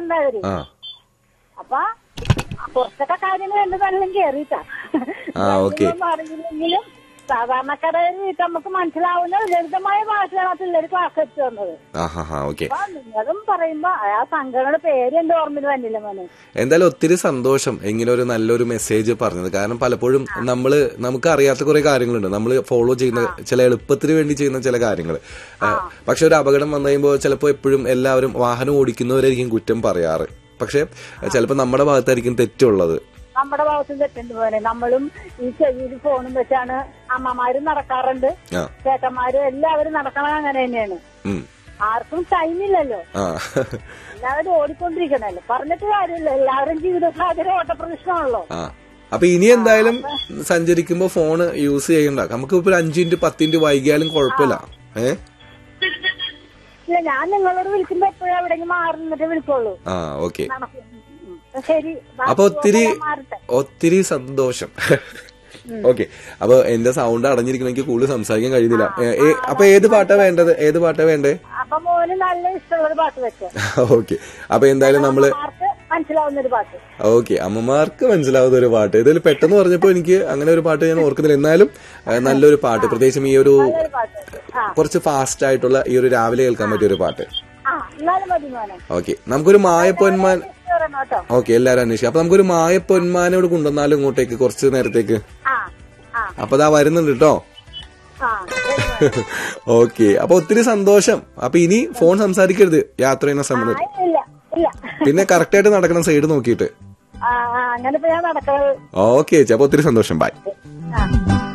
അവര് ആ അപ്പൊ കുറച്ചൊക്കെ കാര്യങ്ങൾ എന്റെ തന്നെ കേറിയിട്ടാ ആ, ഓക്കേ. ഇതൊന്നും അറിയില്ലെങ്കിലും സാധാരണക്കാരായ വീട്ടിൽ നമുക്ക് മനസ്സിലാവുന്ന ലളിതമായ ഭാഷയാണ് ആ പിള്ളേർ ക്ലാസ് എടുത്തു തന്നത് ആ ഹാ ഹാ ഓക്കെ അപ്പൊ നിങ്ങളും പറയുമ്പോ ആ സംഘടനയുടെ പേര് എന്റെ ഓർമ്മയിൽ വന്നില്ല മോനെ എന്തായാലും ഒത്തിരി സന്തോഷം ഇങ്ങനെ ഒരു നല്ലൊരു മെസ്സേജ് പറഞ്ഞത് കാരണം പലപ്പോഴും നമ്മള് നമുക്ക് അറിയാത്ത കുറെ കാര്യങ്ങളുണ്ട് നമ്മൾ ഫോളോ ചെയ്യുന്ന ചില എളുപ്പത്തിന് വേണ്ടി ചെയ്യുന്ന ചില കാര്യങ്ങൾ പക്ഷെ ഒരു അപകടം വന്നു കഴിയുമ്പോൾ ചിലപ്പോൾ എപ്പോഴും എല്ലാവരും വാഹനം ഓടിക്കുന്നവരായിരിക്കും കുറ്റം പറയാറ് പക്ഷെ ചിലപ്പോൾ നമ്മുടെ ഭാഗത്തായിരിക്കും തെറ്റുള്ളത് നമ്മുടെ ഭാഗത്തും തെറ്റുണ്ട് പോലെ നമ്മളും ഈ ചെവിയിൽ ഫോണും വെച്ചാണ് അമ്മമാരും നടക്കാറുണ്ട് ആ ചേട്ടന്മാരും എല്ലാവരും നടക്കണത് അങ്ങനെ തന്നെയാണ് ഉം ആർക്കും ടൈമില്ലല്ലോ ആ എല്ലാവരും ഓടിക്കൊണ്ടിരിക്കണല്ലോ പറഞ്ഞിട്ട് കാര്യമില്ല എല്ലാവരും ജീവിത സാഹചര്യം ഓട്ടപ്രദക്ഷിണമാണല്ലോ ആ അപ്പൊ ഇനി എന്തായാലും സഞ്ചരിക്കുമ്പോ ഫോൺ യൂസ് ചെയ്യണ്ട നമുക്ക് ഇപ്പൊ ഒരു അഞ്ചു മിനിറ്റ് പത്ത് മിനിറ്റ് വൈകിയാലും കുഴപ്പമില്ല ഏ ഇല്ല ഞാൻ നിങ്ങളോട് വിളിക്കുമ്പോ എപ്പോഴും എവിടെയെങ്കിലും മാറി നിന്നിട്ട് വിളിക്കുള്ളൂ ആ ഓക്കെ നടക്കും. ഉം. ശരി അപ്പൊ ഒത്തിരി മാറട്ടെ ഒത്തിരി സന്തോഷം ഓക്കെ അപ്പൊ എന്റെ സൗണ്ട് അടഞ്ഞിരിക്കണം എനിക്ക് കൂടുതൽ സംസാരിക്കാൻ കഴിയുന്നില്ല ഏ, ഏ, അപ്പൊ ഏത് പാട്ടാ വേണ്ടത് ഏത് പാട്ടാ വേണ്ടേ അപ്പൊ മോന് നല്ല ഇഷ്ടമുള്ള ഒരു പാട്ട് വെച്ചോ ഓക്കെ അപ്പൊ എന്തായാലും നമ്മള് ആർക്ക് മനസ്സിലാവുന്ന ഒരു പാട്ട് ഓക്കെ അമ്മമാർക്ക് മനസ്സിലാവുന്ന ഒരു പാട്ട് ഇതിൽ പെട്ടെന്ന് പറഞ്ഞപ്പോ എനിക്ക് അങ്ങനെ ഒരു പാട്ട് ഞാൻ ഓർക്കുന്നില്ല എന്നാലും ഏ, നല്ലൊരു പാട്ട് പ്രത്യേകിച്ചും ഈ ഒരു നല്ലൊരു പാട്ട് ആ കുറച്ച് ഫാസ്റ്റ് ആയിട്ടുള്ള ഈ ഒരു രാവിലെ കേൾക്കാൻ പറ്റിയ ഒരു പാട്ട് ആ എന്നാലും മതി മോനെ ഓക്കെ നമുക്കൊരു മായപ്പൊന്മാൻ തിരിച്ച് വരണം കേട്ടോ ഓക്കെ എല്ലാരും അന്വേഷിക്കും അപ്പൊ നമുക്കൊരു മായപ്പൊന്മാനോട് കൊണ്ടുവന്നാലും ഇങ്ങോട്ടേക്ക് കുറച്ച് നേരത്തേക്ക് ആ ആ അപ്പൊ അതാ വരുന്നുണ്ട് കേട്ടോ ആ ശരി മോനെ. ഓക്കെ അപ്പൊ ഒത്തിരി സന്തോഷം അപ്പൊ ഇനി ഫോൺ സംസാരിക്കരുത് യാത്ര ചെയ്യുന്ന സമയത്ത് ആ, ഇല്ല ഇല്ല പിന്നെ കറക്റ്റ് ആയിട്ട് നടക്കണം സൈഡ് നോക്കിയിട്ട് ആ ആ, അങ്ങനെ ഇപ്പൊ ഞാൻ നടക്കുന്നത് ഓക്കെ ചേച്ചി അപ്പൊ ഒത്തിരി സന്തോഷം ബൈ ആ